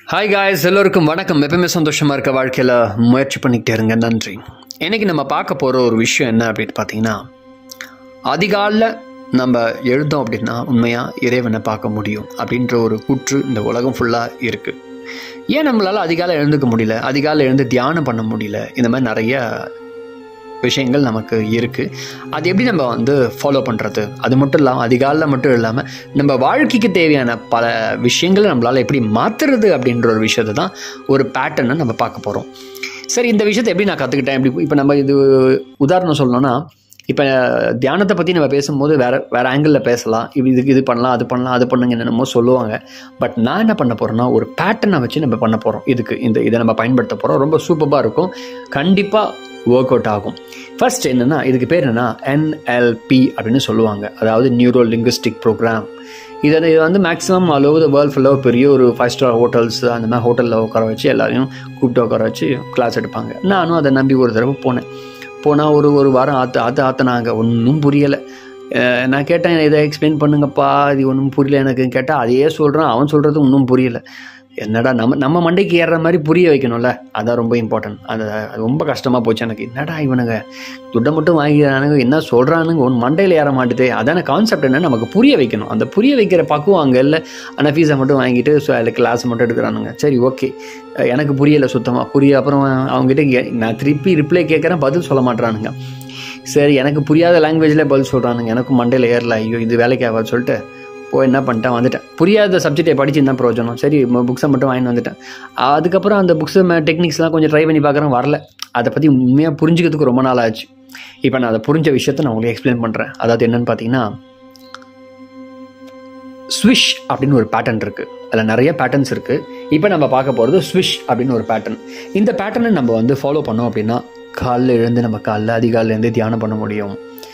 hi guys எல்லோருக்கும் வணக்கம் எப்பவுமே சந்தோஷமாக இருக்க வாழ்க்கையில் முயற்சி பண்ணிக்கிட்டே இருங்க நன்றி இன்னைக்கு நம்ம பார்க்க போகிற ஒரு விஷயம் என்ன அப்படின்னு பார்த்தீங்கன்னா அதிகாலில் நம்ம எழுதோம் அப்படின்னா உண்மையாக இறைவனை பார்க்க முடியும் அப்படின்ற ஒரு கூற்று இந்த உலகம் ஃபுல்லாக இருக்குது ஏன் நம்மளால் அதிகாலை எழுந்துக்க முடியல அதிகாலை எழுந்து தியானம் பண்ண முடியல இந்த மாதிரி நிறைய விஷயங்கள் நமக்கு இருக்குது அது எப்படி நம்ம வந்து ஃபாலோ பண்ணுறது அது மட்டும் இல்லாமல் அதிகாலில் மட்டும் இல்லாமல் நம்ம வாழ்க்கைக்கு தேவையான பல விஷயங்களை நம்மளால் எப்படி மாற்றுறது அப்படின்ற ஒரு விஷயத்தை தான் ஒரு பேட்டர்னை நம்ம பார்க்க போகிறோம் சரி இந்த விஷயத்தை எப்படி நான் கற்றுக்கிட்டேன் எப்படி இப்போ நம்ம இது உதாரணம் சொல்லணும்னா இப்போ தியானத்தை பற்றி நம்ம பேசும்போது வேறு வேறு ஆங்கிளில் பேசலாம் இது இதுக்கு இது பண்ணலாம் அது பண்ணலாம் அது பண்ணுங்க என்னென்னமோ சொல்லுவாங்க பட் நான் என்ன பண்ண போகிறேன்னா ஒரு பேட்டர்னை வச்சு நம்ம பண்ண போகிறோம் இதுக்கு இந்த இதை நம்ம பயன்படுத்த போகிறோம் ரொம்ப சூப்பராக இருக்கும் கண்டிப்பாக ஒர்க் அவுட் ஆகும் ஃபர்ஸ்ட் என்னென்னா இதுக்கு பேர் என்னென்னா என்எல்பி அப்படின்னு சொல்லுவாங்க அதாவது நியூரோ லிங்குஸ்டிக் ப்ரோக்ராம் இதை இது வந்து maximum all over the world ஃபுல்லாக பெரிய ஒரு ஃபைவ் ஸ்டார் ஹோட்டல்ஸ் அந்த மாதிரி ஹோட்டலில் உட்கார வச்சு எல்லாரையும் கூப்பிட்டு உட்கார வச்சு கிளாஸ் எடுப்பாங்க நானும் அதை நம்பி ஒரு தடவை போனேன் போனால் ஒரு ஒரு வாரம் ஆற்று ஆற்று ஆற்றுனாங்க ஒன்றும் புரியலை நான் கேட்டேன் இதை எக்ஸ்பிளைன் பண்ணுங்கப்பா இது ஒன்றும் புரியல எனக்கு கேட்டால் அதையே சொல்கிறான் அவன் சொல்கிறது ஒன்றும் புரியல என்னடா நம்ம நம்ம மண்டைக்கு ஏறுற மாதிரி புரிய வைக்கணும்ல அதான் ரொம்ப இம்பார்ட்டன்ட் அது அது ரொம்ப கஷ்டமாக போச்சு எனக்கு என்னடா இவனுங்க துட்டை மட்டும் வாங்கிக்கிறானுங்க என்ன சொல்கிறானுங்க ஒன்று மண்டையில் ஏற மாட்டுதே அதான கான்செப்ட் என்ன நமக்கு புரிய வைக்கணும் அந்த புரிய வைக்கிற பக்குவம் அங்கே இல்லை ஆனால் ஃபீஸை மட்டும் வாங்கிட்டு ஸோ அதில் கிளாஸ் மட்டும் எடுக்கிறானுங்க சரி ஓகே எனக்கு புரியலை சுத்தமாக புரிய அப்புறம் அவங்ககிட்ட நான் திருப்பி ரிப்ளை கேட்குறேன் பதில் சொல்ல மாட்றானுங்க சரி எனக்கு புரியாத லாங்குவேஜில் பதில் சொல்கிறானுங்க எனக்கும் மண்டையில் ஏறல ஐயோ இது வேலைக்கு ஆகாது சொல்லிட்டு போய் என்ன பண்ணிட்டேன் வந்துட்டேன் புரியாத சப்ஜெக்டை படிச்சு என்ன பிரயோஜனம் சரி புக்ஸை மட்டும் வாங்கிட்டு வந்துட்டேன் அதுக்கப்புறம் அந்த புக்ஸு டெக்னிக்ஸ்லாம் கொஞ்சம் ட்ரை பண்ணி பார்க்குறேன் வரல அதை பற்றி உண்மையாக புரிஞ்சுக்கிறதுக்கு ரொம்ப நாள் ஆச்சு இப்போ நான் அதை புரிஞ்ச விஷயத்த நான் உங்களுக்கு எக்ஸ்பிளைன் பண்ணுறேன் அதாவது என்னென்னு பார்த்தீங்கன்னா ஸ்விஷ் அப்படின்னு ஒரு பேட்டர்ன் இருக்குது அதில் நிறைய பேட்டர்ன்ஸ் இருக்குது இப்போ நம்ம பார்க்க போகிறது ஸ்விஷ் அப்படின்னு ஒரு பேட்டர்ன் இந்த பேட்டர்னை நம்ம வந்து ஃபாலோ பண்ணோம் அப்படின்னா காலைல எழுந்து நம்ம காலைல அதிகாலையில் எழுந்து தியானம் பண்ண முடியும்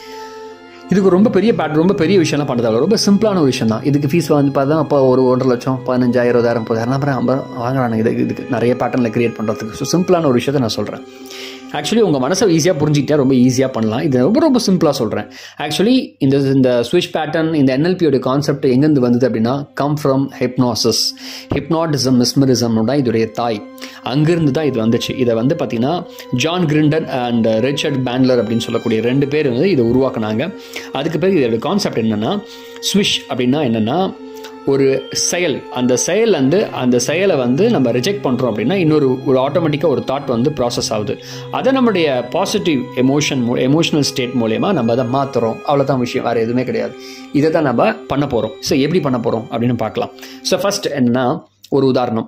இதுக்கு ரொம்ப பெரிய பேட் ரொம்ப பெரிய விஷயம்லாம் பண்ணுறதால ரொம்ப சிம்பிளான ஒரு விஷயம் தான் இதுக்கு ஃபீஸ் வந்து பார்த்தா அப்போ ஒரு ஒன்றரை லட்சம் பதினஞ்சாயிரம் இருபதாயிரம் முப்பதாயிரம் அப்புறம் ஐம்பது வாங்குறாங்க இது இதுக்கு நிறைய பேட்டர்னில் கிரியேட் பண்ணுறதுக்கு ஸோ சிம்பிளான ஒரு விஷயத்தை நான் சொல்கிறேன் ஆக்சுவலி உங்கள் மனசை ஈஸியாக புரிஞ்சிக்கிட்டா ரொம்ப ஈஸியாக பண்ணலாம் இது ரொம்ப ரொம்ப சிம்பிளாக சொல்கிறேன் ஆக்சுவலி இந்த இந்த ஸ்விட்ச் பேட்டர்ன் இந்த என்எல்பியோட கான்செப்ட் எங்கேருந்து வந்தது அப்படின்னா come from hypnosis hypnotism mesmerism தான் இதோடைய தாய் அங்கிருந்து தான் இது வந்துச்சு இதை வந்து பார்த்தீங்கன்னா John Grinder and Richard Bandler அப்படின்னு சொல்லக்கூடிய ரெண்டு பேர் வந்து இதை உருவாக்குனாங்க அதுக்கு பிறகு இதோட கான்செப்ட் என்னென்னா ஸ்விஷ் அப்படின்னா என்னென்னா ஒரு செயல் அந்த செயல் வந்து அந்த செயலை வந்து நம்ம ரிஜெக்ட் பண்ணுறோம் அப்படின்னா இன்னொரு ஒரு ஆட்டோமேட்டிக்காக ஒரு தாட் வந்து ப்ராசஸ் ஆகுது அதை நம்முடைய பாசிட்டிவ் எமோஷன் எமோஷனல் ஸ்டேட் மூலயமா நம்ம அதை மாற்றுறோம் அவ்வளோதான் விஷயம் வேறு எதுவுமே கிடையாது இதை தான் நம்ம பண்ண போகிறோம் ஸோ எப்படி பண்ண போகிறோம் அப்படின்னு பார்க்கலாம் ஸோ ஃபஸ்ட் என்னன்னா ஒரு உதாரணம்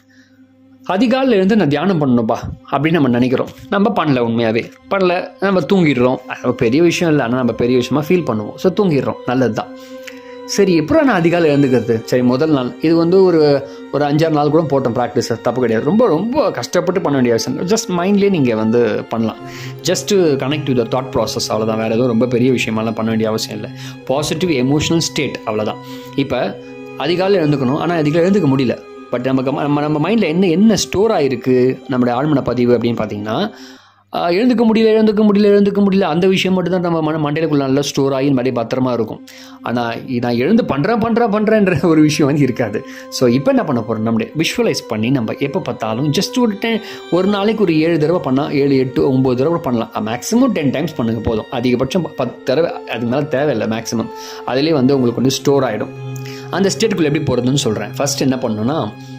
அதிகாலையில் இருந்து நான் தியானம் பண்ணணும்ப்பா அப்படின்னு நம்ம நினைக்கிறோம் நம்ம பண்ணல உண்மையாகவே பண்ணல நம்ம தூங்கிடுறோம் பெரிய விஷயம் இல்லை ஆனால் நம்ம பெரிய விஷயமா ஃபீல் பண்ணுவோம் ஸோ தூங்கிடுறோம் நல்லது தான் சரி எப்போ நான் அதிகாலை எழுந்துக்கிறது சரி முதல் நாள் இது வந்து ஒரு ஒரு அஞ்சாறு நாள் கூட போட்டோம் ப்ராக்டிஸ் தப்பு கிடையாது ரொம்ப ரொம்ப கஷ்டப்பட்டு பண்ண வேண்டிய அவசியம் ஜஸ்ட் மைண்ட்லேயே நீங்கள் வந்து பண்ணலாம் just connect to the thought process அவ்வளோதான் வேறு எதுவும் ரொம்ப பெரிய விஷயமெல்லாம் பண்ண வேண்டிய அவசியம் இல்லை பாசிட்டிவ் எமோஷனல் ஸ்டேட் அவ்வளோதான் இப்போ அதிகாலை எழுந்துக்கணும் ஆனால் அதிகாலை எழுந்துக்க முடியல பட் நமக்கு நம்ம நம்ம மைண்டில் என்ன என்ன ஸ்டோர் ஆகிருக்கு நம்மளுடைய ஆழ்மன பதிவு அப்படின்னு பார்த்தீங்கன்னா எழுந்துக்க முடியல எழுந்துக்க முடியல எழுந்துக்க முடியல அந்த விஷயம் மட்டும் தான் நம்ம மன மண்டையிலுக்குள்ள நல்லா ஸ்டோர் ஆகி நிறைய பத்திரமா இருக்கும் ஆனால் நான் எழுந்து பண்ணுறேன் பண்ணுறேன் பண்ணுறேன்ற ஒரு விஷயம் வந்து இருக்காது ஸோ இப்போ என்ன பண்ண போகிறோம் நம்மளுடைய விஷுவலைஸ் பண்ணி நம்ம எப்போ பார்த்தாலும் ஜஸ்ட் ஒரு டென் ஒரு நாளைக்கு ஒரு ஏழு தடவை பண்ணால் ஏழு எட்டு ஒம்பது தடவை பண்ணலாம் மேக்ஸிமம் டென் டைம்ஸ் பண்ணுங்க போதும் அதிகபட்சம் பத்து தடவை அதுக்கு மேலே தேவையில்லை மேக்ஸிமம் அதிலே வந்து உங்களுக்கு வந்து ஸ்டோர் ஆகிடும் அந்த ஸ்டேட்டுக்குள்ளே எப்படி போகிறதுன்னு சொல்கிறேன் ஃபஸ்ட் என்ன பண்ணணும்னா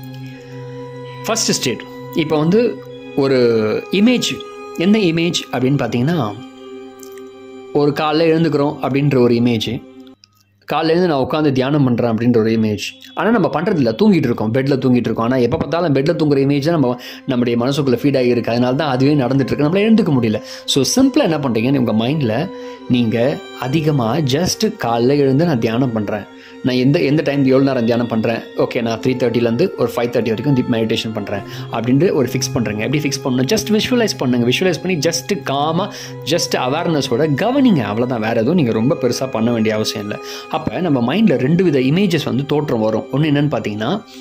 ஃபஸ்ட்டு ஸ்டேட் இப்போ வந்து ஒரு இமேஜ் என்ன இமேஜ் அப்படின்னு பார்த்தீங்கன்னா ஒரு காலைல எழுந்துக்கிறோம் அப்படின்ற ஒரு இமேஜ் காலையில் எழுந்து நான் உட்காந்து தியானம் பண்ணுறேன் அப்படின்ற ஒரு இமேஜ் ஆனால் நம்ம பண்ணுறதில்ல தூங்கிட்டு இருக்கோம் பெட்டில் தூங்கிட்டு இருக்கோம் ஆனால் எப்போ பார்த்தாலும் பெட்டில் தூங்குற இமேஜ் தான் நம்ம நம்முடைய மனசுக்குள்ளே ஃபீட் ஆகியிருக்கு அதனால தான் அதுவே நடந்துட்டு இருக்கு நம்மளால் எழுந்துக்க முடியல ஸோ சிம்பிளாக என்ன பண்ணுறீங்கன்னு உங்கள் மைண்டில் நீங்கள் அதிகமாக ஜஸ்ட் காலைல எழுந்து நான் தியானம் பண்ணுறேன் நான் எந்த எந்த டைம் எவ்வளோ நேரம் தியானம் பண்ணுறேன் ஓகே நான் த்ரீ தேர்ட்டிலேருந்து ஒரு ஃபைவ் தேர்ட்டி வரைக்கும் தீப் மெடிடேஷன் பண்ணுறேன் அப்படின்ட்டு ஒரு ஃபிக்ஸ் பண்ணுறேங்க எப்படி ஃபிக்ஸ் பண்ணணும் ஜஸ்ட் விஷுவலைஸ் பண்ணுங்கள் விஷுவலைஸ் பண்ணி ஜஸ்ட் காமாக ஜஸ்ட் அவேர்னஸோட கவனிங்க அவ்வளோதான் வேறு எதுவும் நீங்கள் ரொம்ப பெருசாக பண்ண வேண்டிய அவசியம் இல்லை அப்போ நம்ம மைண்டில் ரெண்டு வித இமேஜஸ் வந்து தோற்றம் வரும் ஒன்று என்னென்னு பார்த்தீங்கன்னா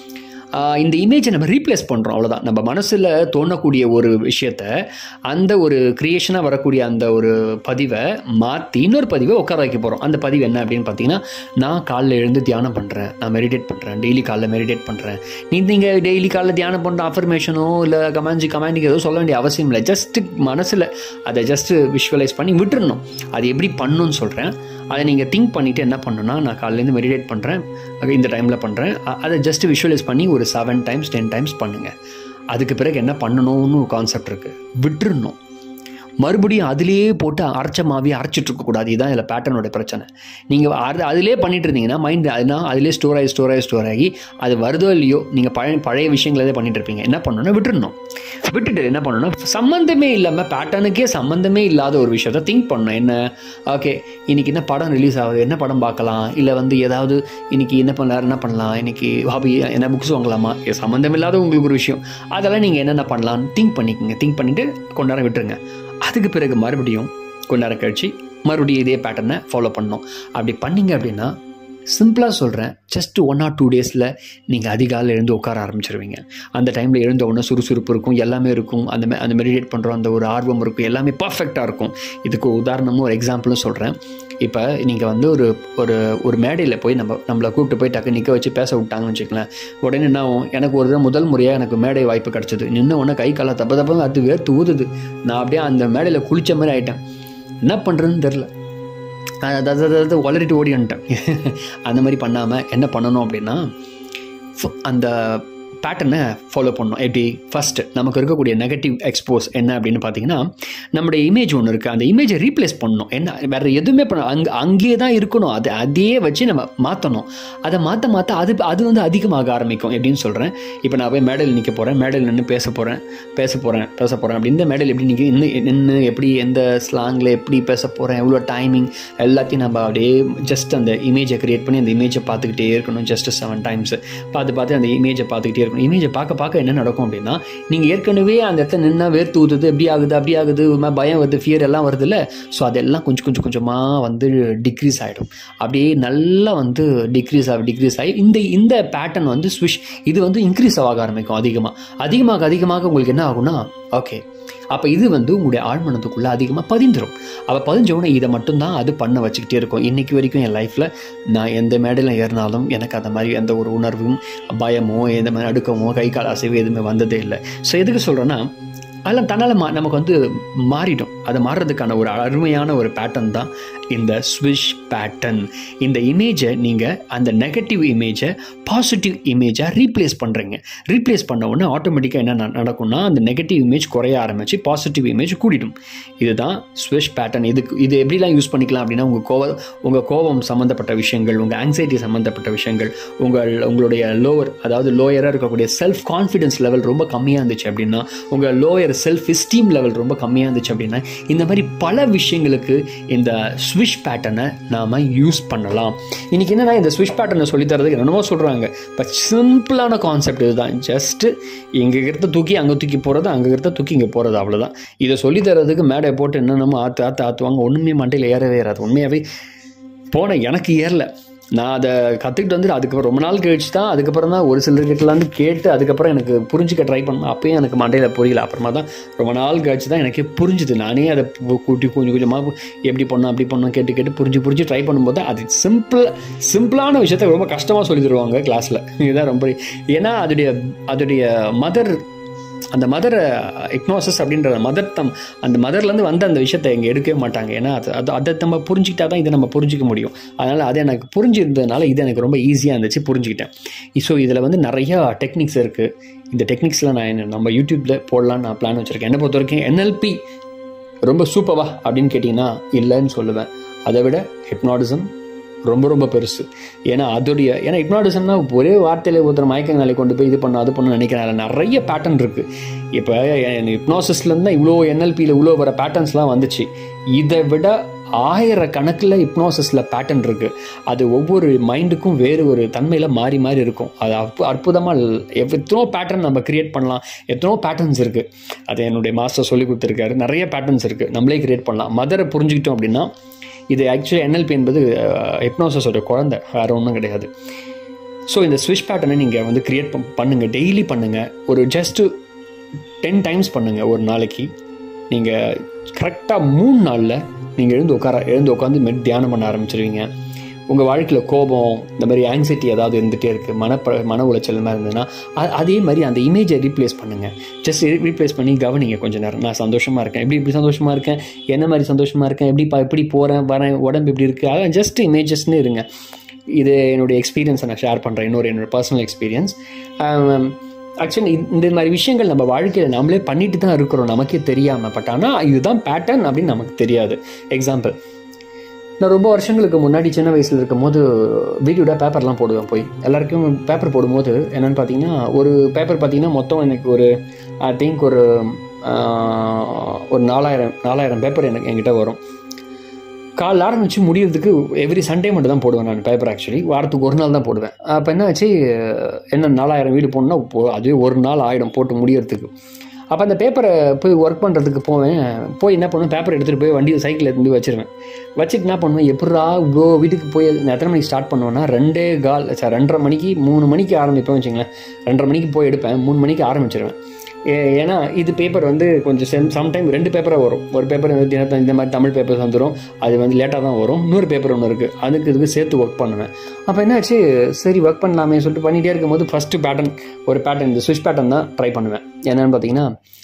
ஆஹ் இந்த இமேஜை நம்ம ரீப்ளேஸ் பண்ணுறோம் அவ்வளோதான் நம்ம மனசில் தோணக்கூடிய ஒரு விஷயத்த அந்த ஒரு க்ரியேஷனாக வரக்கூடிய அந்த ஒரு பதிவை மாற்றி இன்னொரு பதிவை உட்கார வைக்க போகிறோம் அந்த பதிவு என்ன அப்படின்னு பார்த்தீங்கன்னா நான் காலைல எழுந்து தியானம் பண்ணுறேன் நான் மெடிடேட் பண்ணுறேன் டெய்லி காலைல மெடிடேட் பண்ணுறேன் நீ நீங்கள் டெய்லி காலைல தியானம் பண்ணுற அஃபர்மேஷனோ இல்லை கமெண்ட்ஸு கமெண்டிங் எதுவும் சொல்ல வேண்டிய அவசியம் இல்லை ஜஸ்ட் மனசில் அதை ஜஸ்ட் விஷுவலைஸ் பண்ணி விட்டுறணும் அது எப்படி பண்ணணும்னு சொல்கிறேன் அதை நீங்கள் திங்க் பண்ணிவிட்டு என்ன பண்ணணும்னா நான் காலையிலேருந்து மெடிடேட் பண்ணுறேன் இந்த டைமில் பண்ணுறேன் அதை ஜஸ்ட் விஷுவலைஸ் பண்ணி ஒரு செவன் டைம்ஸ் டென் டைம்ஸ் பண்ணுங்கள் அதுக்கு பிறகு என்ன பண்ணணும்னு ஒரு கான்செப்ட் இருக்குது விட்டுறணும் மறுபடியும் அதிலேயே போட்டு அரைச்ச மாவி அரைச்சிட்டு இருக்கக்கூடாது இதுதான் இதில் பேட்டர்னோட பிரச்சனை நீங்கள் அது அதிலே பண்ணிட்டு இருந்தீங்கன்னா மைண்ட் அதுனா அதிலே ஸ்டோர் ஆகி ஸ்டோர் ஆகி ஸ்டோர் ஆகி அது வருதோ இல்லையோ நீங்கள் பழைய பழைய விஷயங்களே பண்ணிட்டு இருப்பீங்க என்ன பண்ணணும்னா விட்டுறணும் விட்டுட்டு என்ன பண்ணணும்னா சம்மந்தமே இல்லாமல் பேட்டர்னுக்கே சம்மந்தமே இல்லாத ஒரு விஷயத்த திங்க் பண்ணணும் என்ன ஓகே இன்னைக்கு என்ன படம் ரிலீஸ் ஆகுது என்ன படம் பார்க்கலாம் இல்லை வந்து ஏதாவது இன்னைக்கு என்ன பண்ணலாம் என்ன பண்ணலாம் இன்னைக்கு ஹாபி என்ன புக்ஸ் வாங்கலாமா இது சம்மந்தம் இல்லாத உங்களுக்கு ஒரு விஷயம் அதெல்லாம் நீங்கள் என்னென்ன பண்ணலாம்னு திங்க் பண்ணிக்கோங்க திங்க் பண்ணிவிட்டு கொஞ்ச நேரம் விட்டுருங்க அதுக்கு பிறகு மறுபடியும் கொஞ்ச நேரம் கழிச்சு மறுபடியும் இதே பேட்டர்னை ஃபாலோ பண்ணணும் அப்படி பண்ணீங்க அப்படின்னா சிம்பிளாக சொல்கிறேன் ஜஸ்ட் ஒன் ஆர் டூ டேஸில் நீங்கள் அதிகாலையில் எழுந்து உட்கார ஆரம்பிச்சிருவீங்க அந்த டைமில் எழுந்த உடனே சுறுசுறுப்பு இருக்கும் எல்லாமே இருக்கும் அந்த மெ- அந்த மெடிடேட் பண்ணுற அந்த ஒரு ஆர்வம் இருக்கும் எல்லாமே பர்ஃபெக்டாக இருக்கும் இதுக்கு உதாரணமும் ஒரு எக்ஸாம்பிளும் சொல்கிறேன் இப்போ நீங்கள் வந்து ஒரு ஒரு ஒரு மேடையில் போய் நம்ம நம்மளை கூப்பிட்டு போய் டக்கு நிற்க வச்சு பேச விட்டாங்கன்னு வச்சுக்கலாம் உடனே என்ன ஆகும் எனக்கு ஒரு தடவை முதல் முறையாக எனக்கு மேடை வாய்ப்பு கிடச்சிது நின்று உடனே கை காலை தப்ப தப்ப அது வேர்த்து ஊதுது நான் அப்படியே அந்த மேடையில் குளிச்ச மாதிரி ஆயிட்டேன் என்ன பண்ணுறதுன்னு தெரில அதாவது அதாவது வளரிட்டு ஓடி வந்துட்டேன் அந்த மாதிரி பண்ணாமல் என்ன பண்ணணும் அப்படின்னா ஃப- அந்த பேட்டர்னை ஃபாலோ பண்ணணும் எப்படி ஃபஸ்ட்டு நமக்கு இருக்கக்கூடிய நெகட்டிவ் எக்ஸ்போஸ் என்ன அப்படின்னு பார்த்தீங்கன்னா நம்முடைய இமேஜ் ஒன்று இருக்குது அந்த இமேஜை ரீப்ளேஸ் பண்ணணும் என்ன வேறு எதுவுமே பண்ண அங்கே அங்கேயே தான் இருக்கணும் அது அதையே வச்சு நம்ம மாற்றணும் அதை மாற்ற மாற்ற அது அது வந்து அதிகமாக ஆரம்பிக்கும் எப்படின்னு சொல்கிறேன் இப்போ நான் போய் மேடையில் நிற்க போகிறேன் மேடையில் நின்று பேச போகிறேன் பேச போகிறேன் பேச போகிறேன் அப்படி இந்த மேடையில் எப்படி நிற்க நின்று நின்று எப்படி எந்த ஸ்லாங்கில் எப்படி பேச போகிறேன் எவ்வளோ டைமிங் எல்லாத்தையும் நம்ம அப்படியே ஜஸ்ட் அந்த இமேஜை க்ரியேட் பண்ணி அந்த இமேஜை பார்த்துக்கிட்டே இருக்கணும் ஜஸ்ட் செவன் டைம்ஸ் பார்த்து பார்த்து அந்த இமேஜை பார்த்துக்கிட்டே இருக்கணும் இமேஜை பார்க்க பார்க்க என்ன நடக்கும் அப்படின்னா நீங்கள் ஏற்கனவே அந்த இடத்துல நின்னா வேர்த்து ஊத்துது எப்படி ஆகுது அப்படி ஆகுது ஒரு மாதிரி பயம் வருது ஃபியர் எல்லாம் வருது இல்லை ஸோ அதெல்லாம் கொஞ்சம் கொஞ்சம் கொஞ்சமாக வந்து டிக்ரீஸ் ஆகிடும் அப்படியே நல்லா வந்து டிக்ரீஸ் ஆகி டிக்ரீஸ் ஆகி இந்த இந்த பேட்டர்ன் வந்து ஸ்விஷ் இது வந்து இன்க்ரீஸ் ஆக ஆரம்பிக்கும் அதிகமாக அதிகமாக அதிகமாக உங்களுக்கு என்ன ஆகும்னா ஓகே அப்போ இது வந்து உங்களுடைய ஆழ்மனத்துக்குள்ளே அதிகமாக பதிந்துரும் அப்போ பதிஞ்ச உடனே இதை மட்டும்தான் அது பண்ண வச்சுக்கிட்டே இருக்கும் இன்னைக்கு வரைக்கும் என் லைஃப்பில் நான் எந்த மேடையில் ஏறினாலும் எனக்கு அந்த மாதிரி எந்த ஒரு உணர்வும் பயமோ எந்த மாதிரி அடுக்கமோ கை கால் அசைவு எதுவுமே வந்ததே இல்லை ஸோ எதுக்கு சொல்கிறேன்னா அதெல்லாம் தன்னால் மா நமக்கு வந்து மாறிடும் அது மாறுறதுக்கான ஒரு அருமையான ஒரு பேட்டர்ன் தான் இந்த ஸ்விஷ் பேட்டர்ன் இந்த இமேஜை நீங்கள் அந்த நெகட்டிவ் இமேஜை பாசிட்டிவ் இமேஜாக ரீப்ளேஸ் பண்ணுறீங்க ரீப்ளேஸ் பண்ண உடனே ஆட்டோமேட்டிக்காக என்ன ந- நடக்கும்னா அந்த நெகட்டிவ் இமேஜ் குறைய ஆரம்பிச்சு பாசிட்டிவ் இமேஜ் கூடிடும் இதுதான் ஸ்விஷ் பேட்டர்ன் இதுக்கு இது எப்படிலாம் யூஸ் பண்ணிக்கலாம் அப்படின்னா உங்கள் கோவம் உங்கள் கோபம் சம்மந்தப்பட்ட விஷயங்கள் உங்கள் ஆங்ஸைட்டி சம்மந்தப்பட்ட விஷயங்கள் உங்கள் உங்களுடைய லோவர் அதாவது லோயராக இருக்கக்கூடிய செல்ஃப் கான்ஃபிடன்ஸ் லெவல் ரொம்ப கம்மியாக இருந்துச்சு அப்படின்னா உங்கள் லோயர் செல்ஃப் எஸ்டீம் லெவல் ரொம்ப கம்மியாக இருந்துச்சு அப்படின்னா இந்த மாதிரி பல விஷயங்களுக்கு இந்த ஸ்விஷ் பேட்டர்னை நாம் யூஸ் பண்ணலாம் இன்றைக்கி என்னன்னா இந்த ஸ்விஷ் பேட்டர்னை சொல்லித் தரதுக்கு என்னமோ சொல்கிறாங்க பட் சிம்பிளான கான்செப்ட் இதுதான் ஜஸ்ட்டு இங்கே இருக்கிறத தூக்கி அங்கே தூக்கி போகிறது அங்கே இருக்கிறத தூக்கி இங்கே போகிறது அவ்வளோதான் இதை சொல்லித் தரதுக்கு மேடை போட்டு என்னென்னமோ ஆற்று ஆற்று ஆற்றுவாங்க ஒன்றுமே மண்டையில் ஏறவே ஏறாது உண்மையாகவே போன எனக்கு ஏறல நான் அதை கற்றுக்கிட்டு வந்து அதுக்கப்புறம் ரொம்ப நாள் கழிச்சு தான் அதுக்கப்புறம் தான் ஒரு சிலர்கிட்டலாம் வந்து கேட்டு அதுக்கப்புறம் எனக்கு புரிஞ்சுக்க ட்ரை பண்ணேன் அப்பயும் எனக்கு மண்டையில் புரியல அப்புறமா தான் ரொம்ப நாள் கழிச்சு தான் எனக்கே புரிஞ்சுது நானே அதை பு- கூட்டி கொஞ்சம் கொஞ்சமாக எப்படி பண்ணணும் அப்படி பண்ணணும் கேட்டு கேட்டு புரிஞ்சு புரிஞ்சு ட்ரை பண்ணும்போது அது சிம்பிள் சிம்பிளான விஷயத்த ரொம்ப கஷ்டமாக சொல்லி தருவாங்க கிளாஸில் இதுதான் ரொம்ப ஏன்னா அதோடைய அதோடைய மதர் அந்த மதர் இக்னோசஸ் அப்படின்ற மதர் தம் அந்த மதர்லேருந்து வந்த அந்த விஷயத்தை இங்கே எடுக்கவே மாட்டாங்க ஏன்னா அது அது அதை நம்ம புரிஞ்சுக்கிட்டா தான் இதை நம்ம புரிஞ்சிக்க முடியும் அதனால் அது எனக்கு புரிஞ்சிருந்ததுனால இது எனக்கு ரொம்ப ஈஸியாக இருந்துச்சு புரிஞ்சுக்கிட்டேன் ஸோ இதில் வந்து நிறையா டெக்னிக்ஸ் இருக்குது இந்த டெக்னிக்ஸ்லாம் நான் என்ன- நம்ம யூடியூப்பில் போடலான்னு நான் பிளான் வச்சுருக்கேன் என்னை பொறுத்த வரைக்கும் NLP ரொம்ப சூப்பர்வா அப்படின்னு கேட்டிங்கன்னா இல்லைன்னு சொல்லுவேன் அதை விட ஹிப்னாட்டிசம் ரொம்ப ரொம்ப பெருசு ஏன்னா அதோடைய ஏன்னா ஹிப்னாட்டிசம்னா ஒரே வார்த்தையில ஒருத்தர் மயக்க நிலை கொண்டு போய் இது பண்ண அது பண்ண நினைக்கிறேன் அதில் நிறைய பேட்டர்ன் இருக்குது இப்போ ஹிப்னாசிஸ்லேருந்து தான் இவ்வளோ என்எல்பியில் இவ்வளோ வர பேட்டர்ன்ஸ்லாம் வந்துச்சு இதை விட ஆயிரக்கணக்கில் ஹிப்னாசிஸில் பேட்டர்ன் இருக்குது அது ஒவ்வொரு மைண்டுக்கும் வேறு ஒரு தன்மையில் மாறி மாறி இருக்கும் அது அற்பு அற்புதமாக எத்தனோ பேட்டர்ன் நம்ம கிரியேட் பண்ணலாம் எத்தனோ பேட்டர்ன்ஸ் இருக்குது அது என்னுடைய மாஸ்டர் சொல்லி கொடுத்துருக்காரு நிறைய பேட்டர்ன்ஸ் இருக்குது நம்மளே கிரியேட் பண்ணலாம் மதரை புரிஞ்சுக்கிட்டோம் அப்படின்னா இது ஆக்சுவலி என்எல்பி என்பது ஹிப்னோசஸோட குழந்தை வேறு ஒன்றும் கிடையாது ஸோ இந்த ஸ்விஷ் பேட்டர்னை நீங்கள் வந்து க்ரியேட் பண்ணுங்கள் டெய்லி பண்ணுங்கள் ஒரு ஜஸ்ட்டு டென் டைம்ஸ் பண்ணுங்கள் ஒரு நாளைக்கு நீங்கள் கரெக்டாக மூணு நாளில் நீங்கள் எழுந்து உட்கார எழுந்து உட்காந்து மெட் தியானம் பண்ண ஆரம்பிச்சிருவீங்க உங்கள் வாழ்க்கையில் கோபம் இந்த மாதிரி ஆங்ஸைட்டி ஏதாவது இருந்துகிட்டே இருக்குது மன மன உளைச்சல் மாதிரி இருந்ததுன்னா அ- அதே மாதிரி அந்த இமேஜை ரீப்ளேஸ் பண்ணுங்கள் ஜஸ்ட் ரீப்ளேஸ் பண்ணி கவனிங்க கொஞ்ச நேரம் நான் சந்தோஷமாக இருக்கேன் எப்படி இப்படி சந்தோஷமாக இருக்கேன் என்ன மாதிரி சந்தோஷமாக இருக்கேன் எப்படி பா எப்படி போகிறேன் வரேன் உடம்பு எப்படி இருக்குது அதான் ஜஸ்ட் இமேஜஸ்னு இருங்க இது என்னுடைய எக்ஸ்பீரியன்ஸை நான் ஷேர் பண்ணுறேன் இன்னொரு என்னோட பர்சனல் எக்ஸ்பீரியன்ஸ் ஆக்சுவலி இந்த மாதிரி விஷயங்கள் நம்ம வாழ்க்கையில் நம்மளே பண்ணிட்டு தான் இருக்கிறோம் நமக்கே தெரியாமல் பட் ஆனால் இதுதான் பேட்டர்ன் அப்படின்னு நமக்கு தெரியாது எக்ஸாம்பிள் நான் ரொம்ப வருஷங்களுக்கு முன்னாடி சின்ன வயசில் இருக்கும்போது வீடியோட பேப்பர்லாம் போடுவேன் போய் எல்லாருக்கும் பேப்பர் போடும்போது என்னென்னு பார்த்தீங்கன்னா ஒரு பேப்பர் பார்த்தீங்கன்னா மொத்தம் எனக்கு ஒரு ஐ திங்க் ஒரு ஆஹ், ஒரு நாலாயிரம் நாலாயிரம் பேப்பர் எனக்கு என்கிட்ட வரும் காலைல ஆரம்பிச்சு முடியறதுக்கு எவ்ரி சண்டே மட்டும் தான் போடுவேன் நான் பேப்பர் ஆக்சுவலி வாரத்துக்கு ஒரு நாள் தான் போடுவேன் அப்போ என்ன ஆச்சு என்ன நாலாயிரம் வீடு போடணும்னா போ- அதுவே ஒரு நாள் ஆகிடும் போட்டு முடியறதுக்கு அப்போ அந்த பேப்பரை போய் ஒர்க் பண்ணுறதுக்கு போவேன் போய் என்ன பண்ணுவேன் பேப்பர் எடுத்துகிட்டு போய் வண்டி சைக்கிள் எடுத்துட்டு போய் வச்சிருவேன் வச்சுட்டு என்ன பண்ணுவேன் எப்படா இவ்வளோ வீட்டுக்கு போய் நான் எத்தனை மணிக்கு ஸ்டார்ட் பண்ணுவேன்னா ரெண்டே கால் சார் ரெண்டரை மணிக்கு மூணு மணிக்கு ஆரம்பிப்பேன் வச்சுங்களேன் ரெண்டரை மணிக்கு போய் எடுப்பேன் மூணு மணிக்கு ஆரம்பிச்சிருவேன் ஏ- ஏன்னா இது பேப்பர் வந்து கொஞ்சம் செம் சம்டைம் ரெண்டு பேப்பராக வரும் ஒரு பேப்பர் வந்து தினத்தந்தி இந்த மாதிரி தமிழ் பேப்பர்ஸ் வந்துடும் அது வந்து லேட்டாக தான் வரும் இன்னொரு பேப்பர் ஒன்று இருக்குது அதுக்கு இதுக்கு சேர்த்து ஒர்க் பண்ணுவேன் அப்போ என்னாச்சு சரி ஒர்க் பண்ணலாமே சொல்லிட்டு பண்ணிகிட்டே இருக்கும்போது ஃபஸ்ட்டு பேட்டர்ன் ஒரு பேட்டர்ன் இந்த ஸ்விட்ச் பேட்டர்ன் தான் ட்ரை பண்ணுவேன் என்னென்னு பார்த்தீங்கன்னா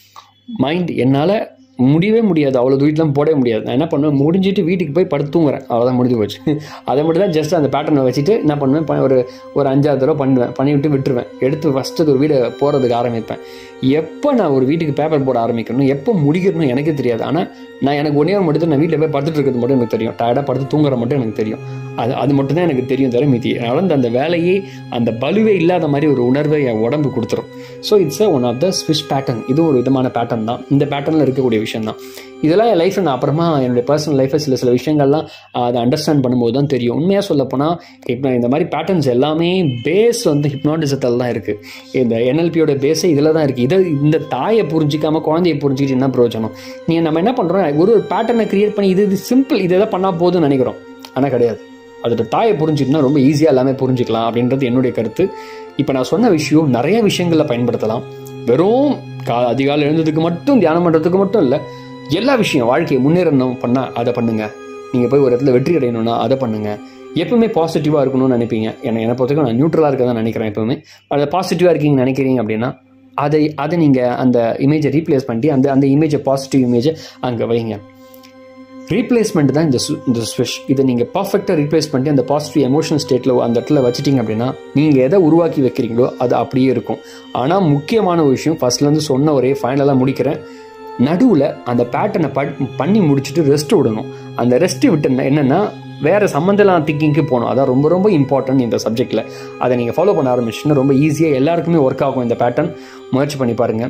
மைண்ட் என்னால் முடியவே முடியாது அவ்வளோ தூரத்துலாம் போடவே முடியாது நான் என்ன பண்ணுவேன் முடிஞ்சிட்டு வீட்டுக்கு போய் படுத்து தூங்குறேன் அவ்வளோதான் முடிஞ்சு போச்சு அதை மட்டும் தான் ஜஸ்ட் அந்த பேட்டர்னை வச்சுட்டு என்ன பண்ணுவேன் ப- ஒரு ஒரு அஞ்சாறு தடவை பண்ணுவேன் பண்ணி விட்டு விட்டுருவேன் எடுத்து ஃபஸ்ட்டு ஒரு வீடை போகிறதுக்கு ஆரம்பிப்பேன் எப்போ நான் ஒரு வீட்டுக்கு பேப்பர் போட ஆரம்பிக்கணும் எப்போ முடிக்கணும்னு எனக்கே தெரியாது ஆனால் நான் எனக்கு ஒன்றே ஒன்று மட்டும் நான் வீட்டில் போய் படுத்துட்டு இருக்கிறது மட்டும் எனக்கு தெரியும் டயர்டாக படுத்து தூங்குற மட்டும் எனக்கு தெரியும் அது அது மட்டும் தான் எனக்கு தெரியும் தவிர மீதி அதனால் அந்த வேலையே அந்த பலுவே இல்லாத மாதிரி ஒரு உணர்வை என் உடம்பு கொடுத்துரும் so it's a one of the swish pattern இது ஒரு விதமான பேட்டர்ன் தான் இந்த பேட்டர்னில் இருக்கக்கூடிய விஷயம் தான் இதெல்லாம் என் லைஃப்பில் நான் அப்புறமா என்னுடைய பர்சனல் லைஃப்பில் சில சில விஷயங்கள்லாம் ஆஹ், அதை அண்டர்ஸ்டாண்ட் பண்ணும்போது தான் தெரியும் உண்மையாக சொல்லப்போனால் இப்போ இந்த மாதிரி பேட்டர்ன்ஸ் எல்லாமே பேஸ் வந்து ஹிப்னாட்டிசத்தில் தான் இருக்குது இந்த என்எல்பியோட பேஸே இதில் தான் இருக்குது இதை இந்த தாயை புரிஞ்சிக்காம குழந்தையை புரிஞ்சுக்கிட்டு என்ன பிரயோஜனம் நீங்கள் நம்ம என்ன பண்ணுறோம் ஒரு ஒரு பேட்டர்னை கிரியேட் பண்ணி இது இது சிம்பிள் இதை தான் பண்ணால் போதும்னு நினைக்கிறோம் ஆனால் கிடையாது அதோட தாயை புரிஞ்சுக்கிட்டா ரொம்ப ஈஸியாக எல்லாமே புரிஞ்சுக்கலாம் அப்படின்றது என்னுடைய கருத்து இப்போ நான் சொன்ன விஷயம் நிறைய விஷயங்களில் பயன்படுத்தலாம் வெறும் கா அதிகாலை எழுந்ததுக்கு மட்டும் தியானம் பண்ணுறதுக்கு மட்டும் இல்லை எல்லா விஷயம் வாழ்க்கையை முன்னேறணும் பண்ணால் அதை பண்ணுங்க நீங்கள் போய் ஒரு இடத்துல வெற்றி அடையணும்னா அதை பண்ணுங்க எப்பவுமே பாசிட்டிவாக இருக்கணும்னு நினைப்பீங்க என்னை என்னை பொறுத்தவரைக்கும் நான் நியூட்ரலாக இருக்க தான் நினைக்கிறேன் எப்பவுமே அதை பாசிட்டிவாக இருக்கீங்கன்னு நினைக்கிறீங்க அப்படின்னா அதை அதை நீங்கள் அந்த இமேஜை ரீப்ளேஸ் பண்ணி அந்த அந்த இமேஜை பாசிட்டிவ் இமேஜை அங்கே வைங்க ரீப்ளேஸ்மெண்ட் தான் இந்த சு- இந்த ஸ்விஷ் இதை நீங்கள் பர்ஃபெக்டாக ரீப்ளேஸ் பண்ணி அந்த பாசிட்டிவ் எமோஷனல் ஸ்டேட்டில் அந்த இடத்துல வச்சிட்டிங்க அப்படின்னா நீங்கள் எதை உருவாக்கி வைக்கிறீங்களோ அது அப்படியே இருக்கும் ஆனால் முக்கியமான ஒரு விஷயம் ஃபர்ஸ்ட்லேருந்து சொன்ன ஒரே ஃபைனலாக முடிக்கிறேன் நடுவில் அந்த பேட்டர்னை பண்ணி முடிச்சுட்டு ரெஸ்ட் விடணும் அந்த ரெஸ்ட் விட்டு என்னென்னா வேறு சம்மந்தலாம் திங்கிங்க்கு போகணும் அதான் ரொம்ப ரொம்ப இம்பார்ட்டன்ட் இந்த சப்ஜெக்ட்டில் அதை நீங்கள் ஃபாலோ பண்ண ஆரம்பிச்சுன்னா ரொம்ப ஈஸியாக எல்லாருக்குமே ஒர்க் ஆகும் இந்த பேட்டர்ன் முயற்சி பண்ணி பாருங்கள்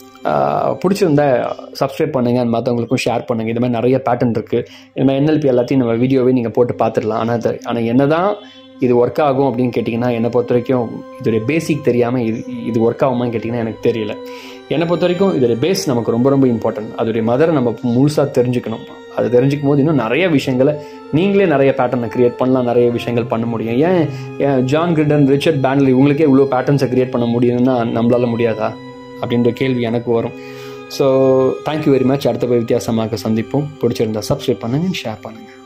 ஆஹ் பிடிச்சிருந்தா சப்ஸ்கிரைப் பண்ணுங்கள் மற்றவங்களுக்கும் ஷேர் பண்ணுங்கள் இது மாதிரி நிறைய பேட்டர்ன் இருக்குது இது மாதிரி என்எல்பி எல்லாத்தையும் நம்ம வீடியோவே நீங்கள் போட்டு பார்த்துடலாம் ஆனால் அது ஆனால் என்ன தான் இது ஒர்க் ஆகும் அப்படின்னு கேட்டிங்கன்னா என்னை பொறுத்த வரைக்கும் இதோடைய பேசிக் தெரியாமல் இது இது ஒர்க் ஆகுமான்னு கேட்டிங்கன்னா எனக்கு தெரியல என்னை பொறுத்த வரைக்கும் இதோடைய பேஸ் நமக்கு ரொம்ப ரொம்ப இம்பார்ட்டன்ட் அதோடைய மதரை நம்ம முழுசாக தெரிஞ்சுக்கணும் அது தெரிஞ்சுக்கும் போது இன்னும் நிறைய விஷயங்களை நீங்களே நிறைய பேட்டர்னை கிரியேட் பண்ணலாம் நிறைய விஷயங்கள் பண்ண முடியும் ஏன் ஏன் ஜான் கிரிடன் ரிச்சர்ட் பேண்ட்லி இவங்களுக்கே இவ்வளோ பேட்டர்ன்ஸை கிரியேட் பண்ண முடியும்னா நம்மளால முடியாதா அப்படின்ற கேள்வி எனக்கு வரும் ஸோ தேங்க்யூ வெரி மச் அடுத்த போய் வித்தியாசமாக சந்திப்போம் பிடிச்சிருந்தா சப்ஸ்கிரைப் பண்ணுங்கள் ஷேர் பண்ணுங்கள்